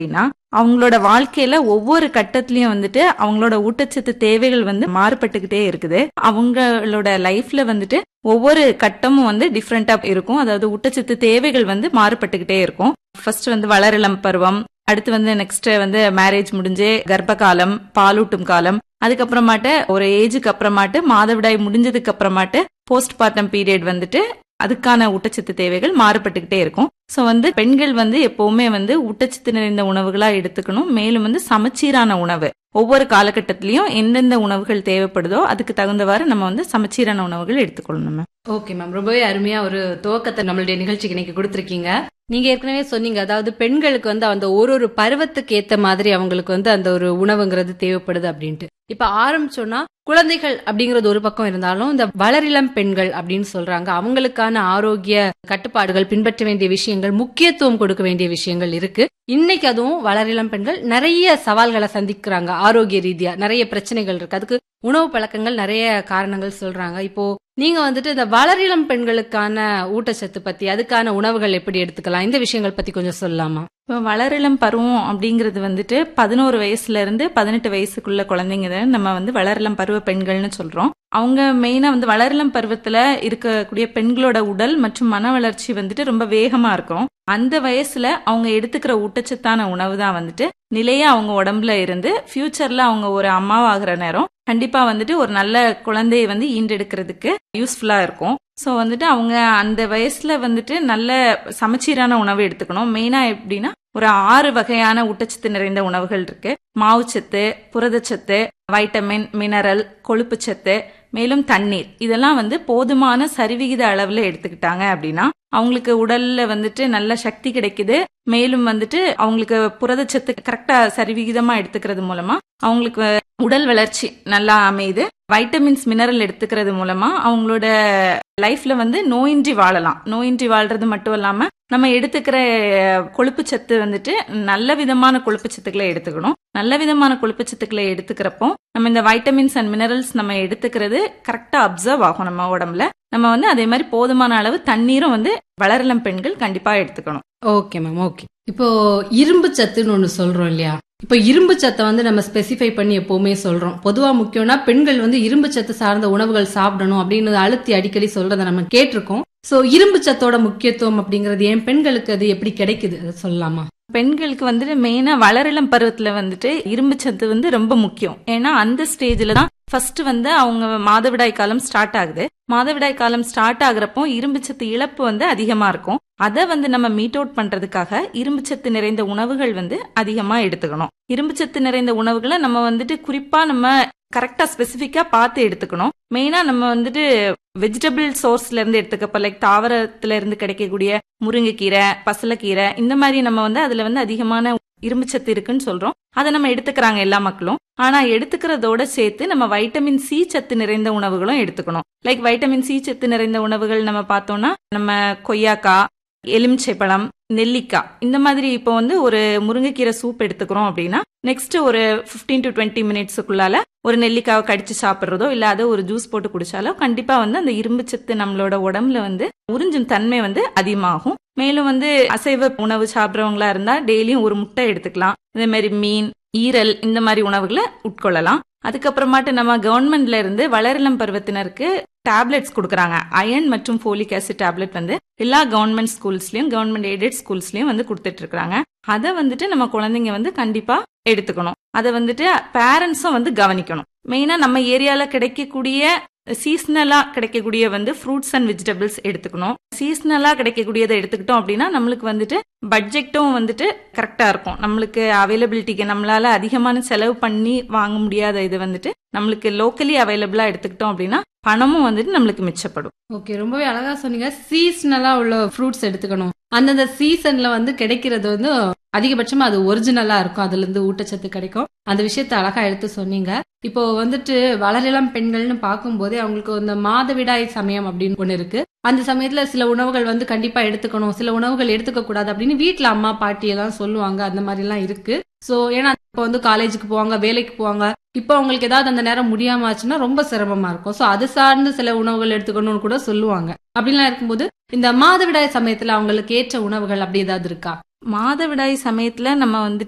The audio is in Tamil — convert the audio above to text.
அப்படின்னா அவங்களோட வாழ்க்கையில ஒவ்வொரு கட்டத்திலயும் வந்துட்டு அவங்களோட ஊட்டச்சத்து தேவைகள் வந்து மாறுபட்டுக்கிட்டே இருக்குது அவங்களோட லைஃப்ல வந்துட்டு ஒவ்வொரு கட்டமும் வந்து டிஃப்ரெண்டா இருக்கும் அதாவது ஊட்டச்சத்து தேவைகள் வந்து மாறுபட்டுக்கிட்டே இருக்கும் ஃபர்ஸ்ட் வந்து வளரிளம் பருவம் அடுத்து வந்து நெக்ஸ்ட் வந்து மேரேஜ் முடிஞ்சு கர்ப்ப காலம் பாலூட்டும் காலம் அதுக்கப்புறமாட்டு ஒரு ஏஜுக்கு அப்புறமாட்டு மாதவிடாய் முடிஞ்சதுக்கு அப்புறமாட்டு போஸ்ட் பார்ட்டம் பீரியட் வந்துட்டு அதுக்கான ஊட்டச்சத்து தேவைகள் மாறுபட்டுக்கிட்டே இருக்கும் ஸோ வந்து பெண்கள் வந்து எப்பவுமே வந்து ஊட்டச்சத்து நிறைந்த உணவுகளா எடுத்துக்கணும் மேலும் வந்து சமச்சீரான உணவு ஒவ்வொரு காலகட்டத்திலயும் எந்தெந்த உணவுகள் தேவைப்படுதோ அதுக்கு தகுந்தவாறு நம்ம வந்து சமச்சீரான உணவுகள் எடுத்துக்கொள்ளணும் மேம் ஓகே மேம் ரொம்பவே அருமையா ஒரு துவக்கத்தை நம்மளுடைய நிகழ்ச்சிக்கு இன்னைக்கு கொடுத்துருக்கீங்க நீங்க ஏற்கனவே சொன்னீங்க அதாவது பெண்களுக்கு வந்து அந்த ஒரு ஒரு பருவத்துக்கு ஏத்த மாதிரி அவங்களுக்கு வந்து அந்த ஒரு உணவுங்கிறது தேவைப்படுது அப்படின்ட்டு இப்ப ஆரம்பிச்சோம்னா குழந்தைகள் அப்படிங்கறது ஒரு பக்கம் இருந்தாலும் இந்த வளரிளம் பெண்கள் அப்படின்னு சொல்றாங்க அவங்களுக்கான ஆரோக்கிய கட்டுப்பாடுகள் பின்பற்ற வேண்டிய விஷயங்கள் முக்கியத்துவம் கொடுக்க வேண்டிய விஷயங்கள் இருக்கு இன்னைக்கு அதுவும் வளரிளம் பெண்கள் நிறைய சவால்களை சந்திக்கிறாங்க ஆரோக்கிய ரீதியா நிறைய பிரச்சனைகள் இருக்கு அதுக்கு உணவு பழக்கங்கள் நிறைய காரணங்கள் சொல்றாங்க இப்போ நீங்க வந்துட்டு இந்த வளரிளம் பெண்களுக்கான ஊட்டச்சத்து பத்தி அதுக்கான உணவுகள் எப்படி எடுத்துக்கலாம் இந்த விஷயங்கள் பத்தி கொஞ்சம் சொல்லலாமா இப்போ வளரிளம் பருவம் அப்படிங்கிறது வந்துட்டு பதினோரு வயசுல இருந்து பதினெட்டு வயசுக்குள்ள குழந்தைங்க தான் நம்ம வந்து வளரிளம் பருவ பெண்கள்னு சொல்றோம் அவங்க மெயினா வந்து வளரிளம் பருவத்துல இருக்கக்கூடிய பெண்களோட உடல் மற்றும் மன வளர்ச்சி வந்துட்டு ரொம்ப வேகமா இருக்கும் அந்த வயசுல அவங்க எடுத்துக்கிற ஊட்டச்சத்தான உணவு தான் வந்துட்டு நிலையா அவங்க உடம்புல இருந்து ஃபியூச்சர்ல அவங்க ஒரு அம்மாவாகிற நேரம் கண்டிப்பா வந்துட்டு ஒரு நல்ல குழந்தையை வந்து ஈண்டெடுக்கிறதுக்கு யூஸ்ஃபுல்லா இருக்கும் ஸோ வந்துட்டு அவங்க அந்த வயசுல வந்துட்டு நல்ல சமச்சீரான உணவு எடுத்துக்கணும் மெயினா எப்படின்னா ஒரு ஆறு வகையான ஊட்டச்சத்து நிறைந்த உணவுகள் இருக்கு மாவுச்சத்து புரதச்சத்து வைட்டமின் மினரல் கொழுப்புச்சத்து மேலும் தண்ணீர் இதெல்லாம் வந்து போதுமான சரிவிகித அளவுல எடுத்துக்கிட்டாங்க அப்படின்னா அவங்களுக்கு உடல்ல வந்துட்டு நல்ல சக்தி கிடைக்குது மேலும் வந்துட்டு அவங்களுக்கு புரதச்சத்து கரெக்டா சரிவிகிதமா எடுத்துக்கிறது மூலமா அவங்களுக்கு உடல் வளர்ச்சி நல்லா அமையுது வைட்டமின்ஸ் மினரல் எடுத்துக்கிறது மூலமா அவங்களோட லைஃப்ல வந்து நோயின்றி வாழலாம் நோயின்றி வாழ்றது மட்டும் இல்லாம நம்ம எடுத்துக்கிற கொழுப்பு சத்து வந்துட்டு நல்ல விதமான கொழுப்பு சத்துக்களை எடுத்துக்கணும் நல்ல விதமான கொழுப்பு சத்துக்களை எடுத்துக்கிறப்போ நம்ம இந்த வைட்டமின்ஸ் அண்ட் மினரல்ஸ் நம்ம எடுத்துக்கிறது கரெக்டா அப்சர்வ் ஆகும் நம்ம உடம்புல நம்ம வந்து அதே மாதிரி போதுமான அளவு தண்ணீரும் வந்து வளரலம் பெண்கள் கண்டிப்பா எடுத்துக்கணும் ஓகே மேம் ஓகே இப்போ இரும்பு சத்துன்னு ஒண்ணு சொல்றோம் இல்லையா இப்போ இரும்பு சத்தை வந்து நம்ம ஸ்பெசிஃபை பண்ணி எப்பவுமே சொல்றோம் பொதுவா முக்கியம்னா பெண்கள் வந்து இரும்பு சத்து சார்ந்த உணவுகள் சாப்பிடணும் அப்படின்னு அழுத்தி அடிக்கடி சொல்றதை நம்ம கேட்டிருக்கோம் சோ இரும்பு சத்தோட முக்கியத்துவம் அப்படிங்கறது ஏன் பெண்களுக்கு அது எப்படி கிடைக்குது அதை சொல்லலாமா பெண்களுக்கு வந்துட்டு மெயினா வளரிளம் பருவத்துல வந்துட்டு இரும்பு சத்து வந்து ரொம்ப முக்கியம் ஏன்னா அந்த ஸ்டேஜ்ல தான் ஃபர்ஸ்ட் வந்து அவங்க மாதவிடாய் காலம் ஸ்டார்ட் ஆகுது மாதவிடாய் காலம் ஸ்டார்ட் ஆகுறப்போ இரும்பு சத்து இழப்பு வந்து அதிகமா இருக்கும் அதை வந்து நம்ம மீட் அவுட் பண்றதுக்காக இரும்பு சத்து நிறைந்த உணவுகள் வந்து அதிகமா எடுத்துக்கணும் இரும்பு சத்து நிறைந்த உணவுகளை நம்ம வந்துட்டு குறிப்பா நம்ம கரெக்டா ஸ்பெசிஃபிக்கா பார்த்து எடுத்துக்கணும் மெயினா நம்ம வந்துட்டு வெஜிடபிள் சோர்ஸ்ல இருந்து எடுத்துக்கப்ப லைக் தாவரத்துல இருந்து கிடைக்கக்கூடிய முருங்கைக்கீரை பசலக்கீரை இந்த மாதிரி நம்ம வந்து அதுல வந்து அதிகமான இரும்பு சத்து இருக்குன்னு சொல்றோம் அதை நம்ம எடுத்துக்கிறாங்க எல்லா மக்களும் ஆனா எடுத்துக்கிறதோட சேர்த்து நம்ம வைட்டமின் சி சத்து நிறைந்த உணவுகளும் எடுத்துக்கணும் லைக் வைட்டமின் சி சத்து நிறைந்த உணவுகள் நம்ம பார்த்தோம்னா நம்ம கொய்யாக்காய் எலுமிச்சை பழம் நெல்லிக்காய் இந்த மாதிரி இப்போ வந்து ஒரு முருங்கைக்கீரை சூப் எடுத்துக்கிறோம் அப்படின்னா நெக்ஸ்ட் ஒரு பிப்டீன் டு டுவெண்ட்டி மினிட்ஸுக்குள்ளால ஒரு நெல்லிக்காவை கடிச்சு சாப்பிட்றதோ இல்ல அதை ஒரு ஜூஸ் போட்டு குடிச்சாலோ கண்டிப்பா வந்து அந்த இரும்பு சத்து நம்மளோட உடம்புல வந்து உறிஞ்சும் தன்மை வந்து அதிகமாகும் மேலும் வந்து அசைவ உணவு சாப்பிட்றவங்களா இருந்தா டெய்லியும் ஒரு முட்டை எடுத்துக்கலாம் இதே மாதிரி மீன் ஈரல் இந்த மாதிரி உணவுகளை உட்கொள்ளலாம் அதுக்கப்புறமாட்டு நம்ம கவர்மெண்ட்ல இருந்து வளரிளம் பருவத்தினருக்கு டேப்லெட்ஸ் கொடுக்குறாங்க அயன் மற்றும் ஃபோலிக் ஆசிட் டேப்லெட் வந்து எல்லா கவர்மெண்ட் ஸ்கூல்ஸ்லயும் கவர்மெண்ட் எய்டட் ஸ்கூல்ஸ்லயும் வந்து கொடுத்துட்டு இருக்காங்க அதை வந்துட்டு நம்ம குழந்தைங்க வந்து கண்டிப்பா எடுத்துக்கணும் அதை வந்துட்டு பேரண்ட்ஸும் வந்து கவனிக்கணும் மெயினா நம்ம ஏரியால கிடைக்கக்கூடிய சீசனலா கிடைக்கக்கூடிய வந்து ஃப்ரூட்ஸ் அண்ட் வெஜிடபிள்ஸ் எடுத்துக்கணும் சீசனலா கிடைக்கக்கூடியதை எடுத்துக்கிட்டோம் அப்படின்னா நம்மளுக்கு வந்துட்டு பட்ஜெட்டும் வந்துட்டு கரெக்டா இருக்கும் நம்மளுக்கு அவைலபிலிட்டிக்கு நம்மளால அதிகமான செலவு பண்ணி வாங்க முடியாத இது வந்துட்டு நம்மளுக்கு லோக்கலி அவைலபிளா எடுத்துக்கிட்டோம் அப்படின்னா பணமும் வந்துட்டு நம்மளுக்கு மிச்சப்படும் ஓகே ரொம்பவே அழகா சொன்னீங்க சீசனலா உள்ள ஃப்ரூட்ஸ் எடுத்துக்கணும் அந்தந்த சீசன்ல வந்து கிடைக்கிறது வந்து அதிகபட்சமா அது ஒரிஜினலா இருக்கும் அதுல இருந்து ஊட்டச்சத்து கிடைக்கும் அந்த விஷயத்த அழகா எடுத்து சொன்னீங்க இப்போ வந்துட்டு வளரிளம் பெண்கள்னு பார்க்கும்போதே அவங்களுக்கு இந்த மாதவிடாய் சமயம் அப்படின்னு ஒண்ணு இருக்கு அந்த சமயத்துல சில உணவுகள் வந்து கண்டிப்பா எடுத்துக்கணும் சில உணவுகள் எடுத்துக்க கூடாது அப்படின்னு வீட்டுல அம்மா பாட்டி எல்லாம் சொல்லுவாங்க அந்த மாதிரி எல்லாம் இருக்கு சோ ஏன்னா இப்போ வந்து காலேஜுக்கு போவாங்க வேலைக்கு போவாங்க இப்போ அவங்களுக்கு ஏதாவது அந்த நேரம் முடியாம ஆச்சுன்னா ரொம்ப சிரமமா இருக்கும் சோ அது சார்ந்து சில உணவுகள் எடுத்துக்கணும்னு கூட சொல்லுவாங்க அப்படிலாம் இருக்கும்போது இந்த மாதவிடாய் சமயத்துல அவங்களுக்கு ஏற்ற உணவுகள் அப்படி ஏதாவது இருக்கா மாதவிடாய் சமயத்துல நம்ம வந்துட்டு